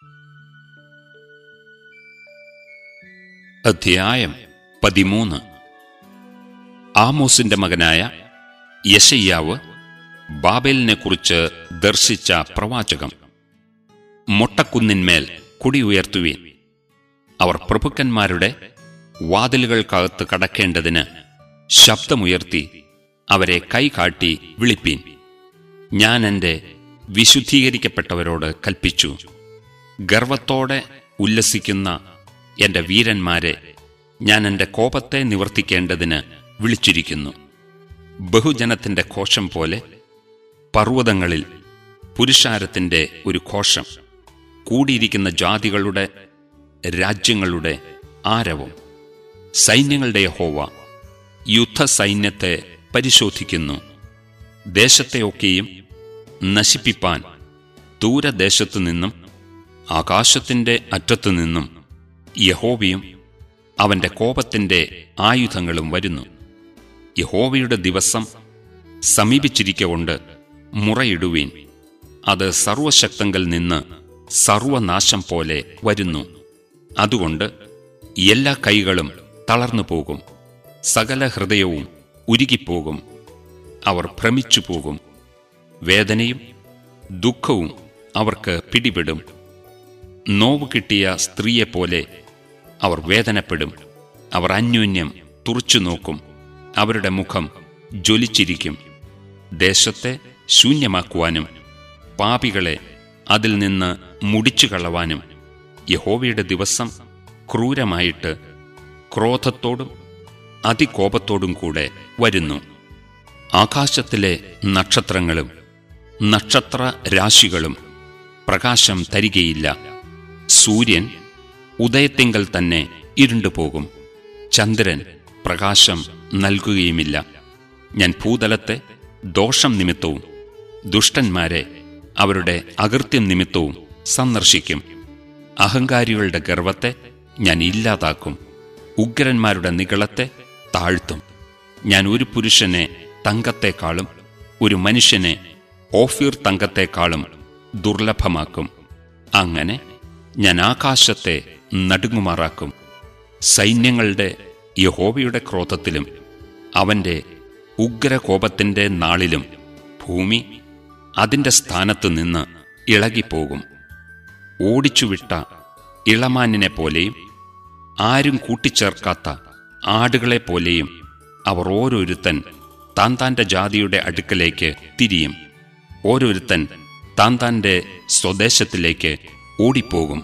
അധ്യായം പതിമൂന്ന് ആമോസിന്റെ മകനായ യശയ്യാവ് ബാബേലിനെക്കുറിച്ച് ദർശിച്ച പ്രവാചകം മൊട്ടക്കുന്നിന്മേൽ കുടി ഉയർത്തുവീൻ അവർ പ്രഭുക്കന്മാരുടെ വാതിലുകൾക്കകത്ത് കടക്കേണ്ടതിന് ശബ്ദമുയർത്തി അവരെ കൈകാട്ടി വിളിപ്പീൻ ഞാൻ എൻ്റെ വിശുദ്ധീകരിക്കപ്പെട്ടവരോട് കൽപ്പിച്ചു ഗർവത്തോടെ ഉല്ലസിക്കുന്ന എൻ്റെ വീരന്മാരെ ഞാൻ എൻ്റെ കോപത്തെ നിവർത്തിക്കേണ്ടതിന് വിളിച്ചിരിക്കുന്നു ബഹുജനത്തിൻ്റെ ഘോഷം പോലെ പർവ്വതങ്ങളിൽ പുരുഷാരത്തിൻ്റെ ഒരു ഘോഷം കൂടിയിരിക്കുന്ന ജാതികളുടെ രാജ്യങ്ങളുടെ ആരവം സൈന്യങ്ങളുടെ യഹോവ യുദ്ധസൈന്യത്തെ പരിശോധിക്കുന്നു ദേശത്തെയൊക്കെയും നശിപ്പിപ്പാൻ ദൂരദേശത്തു നിന്നും ആകാശത്തിന്റെ അറ്റത്തു നിന്നും യഹോവയും അവന്റെ കോപത്തിന്റെ ആയുധങ്ങളും വരുന്നു യഹോവയുടെ ദിവസം സമീപിച്ചിരിക്കൊണ്ട് മുറയിടുവീൻ അത് സർവശക്തങ്കൽ നിന്ന് സർവനാശം പോലെ വരുന്നു അതുകൊണ്ട് എല്ലാ കൈകളും തളർന്നു പോകും സകല ഹൃദയവും ഉരുകിപ്പോകും അവർ ഭ്രമിച്ചു പോകും വേദനയും ദുഃഖവും അവർക്ക് പിടിപെടും നോവ് കിട്ടിയ സ്ത്രീയെപ്പോലെ അവർ വേദനപ്പെടും അവർ അന്യോന്യം തുറച്ചു നോക്കും അവരുടെ മുഖം ജ്വലിച്ചിരിക്കും ദേശത്തെ ശൂന്യമാക്കുവാനും പാപികളെ അതിൽ നിന്ന് മുടിച്ചു കളവാനും യഹോവയുടെ ദിവസം ക്രൂരമായിട്ട് ക്രോധത്തോടും അതികോപത്തോടും കൂടെ വരുന്നു ആകാശത്തിലെ നക്ഷത്രങ്ങളും നക്ഷത്ര രാശികളും പ്രകാശം തരികയില്ല സൂര്യൻ ഉദയത്തിങ്കൽ തന്നെ ഇരുണ്ടുപോകും ചന്ദ്രൻ പ്രകാശം നൽകുകയുമില്ല ഞാൻ ഭൂതലത്തെ ദോഷം നിമിത്തവും ദുഷ്ടന്മാരെ അവരുടെ അകൃത്യം നിമിത്തവും സന്ദർശിക്കും അഹങ്കാരികളുടെ ഗർവത്തെ ഞാൻ ഇല്ലാതാക്കും ഉഗ്രന്മാരുടെ നികളത്തെ താഴ്ത്തും ഞാൻ ഒരു പുരുഷനെ തങ്കത്തെക്കാളും ഒരു മനുഷ്യനെ ഓഫീർ തങ്കത്തെക്കാളും ദുർലഭമാക്കും അങ്ങനെ ഞാൻ ആകാശത്തെ നടുങ്ങുമാറാക്കും സൈന്യങ്ങളുടെ യഹോവയുടെ ക്രോധത്തിലും അവന്റെ ഉഗ്രകോപത്തിന്റെ നാളിലും ഭൂമി അതിന്റെ സ്ഥാനത്തു നിന്ന് ഇളകിപ്പോകും ഓടിച്ചുവിട്ട ഇളമാനിനെ പോലെയും ആരും കൂട്ടിച്ചേർക്കാത്ത ആടുകളെപ്പോലെയും അവർ ഓരോരുത്തൻ താൻ താൻ്റെ ജാതിയുടെ അടുക്കലേക്ക് തിരിയും ഓരോരുത്തൻ താൻ താൻ്റെ സ്വദേശത്തിലേക്ക് ഓടിപ്പോകും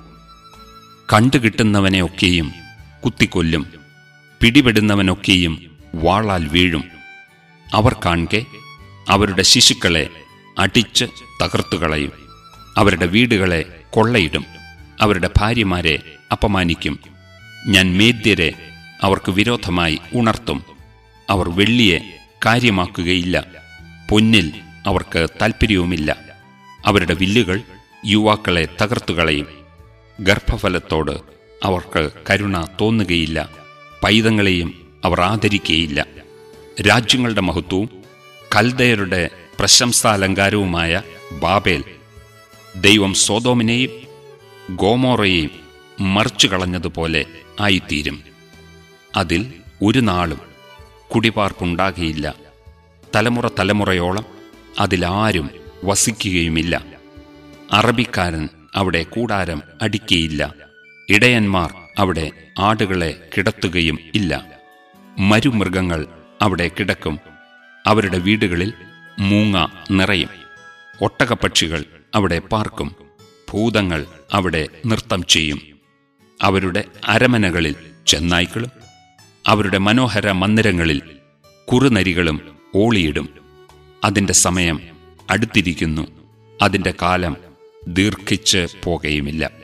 കണ്ടുകിട്ടുന്നവനെയൊക്കെയും കുത്തിക്കൊല്ലും പിടിപെടുന്നവനൊക്കെയും വാളാൽ വീഴും അവർ കാൺകെ അവരുടെ ശിശുക്കളെ അടിച്ച് തകർത്തുകളയും അവരുടെ വീടുകളെ കൊള്ളയിടും അവരുടെ ഭാര്യമാരെ അപമാനിക്കും ഞാൻ മേദ്യരെ അവർക്ക് വിരോധമായി ഉണർത്തും അവർ വെള്ളിയെ കാര്യമാക്കുകയില്ല പൊന്നിൽ അവർക്ക് താൽപ്പര്യവുമില്ല അവരുടെ വില്ലുകൾ യുവാക്കളെ തകർത്തുകളയും ഗർഭഫലത്തോട് അവർക്ക് കരുണ തോന്നുകയില്ല പൈതങ്ങളെയും അവർ ആദരിക്കുകയില്ല രാജ്യങ്ങളുടെ മഹത്വവും കൽദയരുടെ പ്രശംസാലങ്കാരവുമായ ബാബേൽ ദൈവം സോതോമിനെയും ഗോമോറയെയും മറിച്ചു കളഞ്ഞതുപോലെ ആയിത്തീരും അതിൽ ഒരു നാളും കുടിപാർപ്പുണ്ടാകയില്ല തലമുറ തലമുറയോളം അതിലാരും വസിക്കുകയുമില്ല അറബിക്കാരൻ അവിടെ കൂടാരം അടിക്കയില്ല ഇടയന്മാർ അവിടെ ആടുകളെ കിടത്തുകയും ഇല്ല മരുമൃഗങ്ങൾ അവിടെ കിടക്കും അവരുടെ വീടുകളിൽ മൂങ്ങ നിറയും ഒട്ടകപ്പക്ഷികൾ അവിടെ പാർക്കും ഭൂതങ്ങൾ അവിടെ നൃത്തം ചെയ്യും അവരുടെ അരമനകളിൽ ചെന്നായ്ക്കളും അവരുടെ മനോഹര മന്ദിരങ്ങളിൽ കുറുനരികളും ഓളിയിടും അതിന്റെ സമയം അടുത്തിരിക്കുന്നു അതിന്റെ കാലം ദീർഘിച്ച് പോകുകയുമില്ല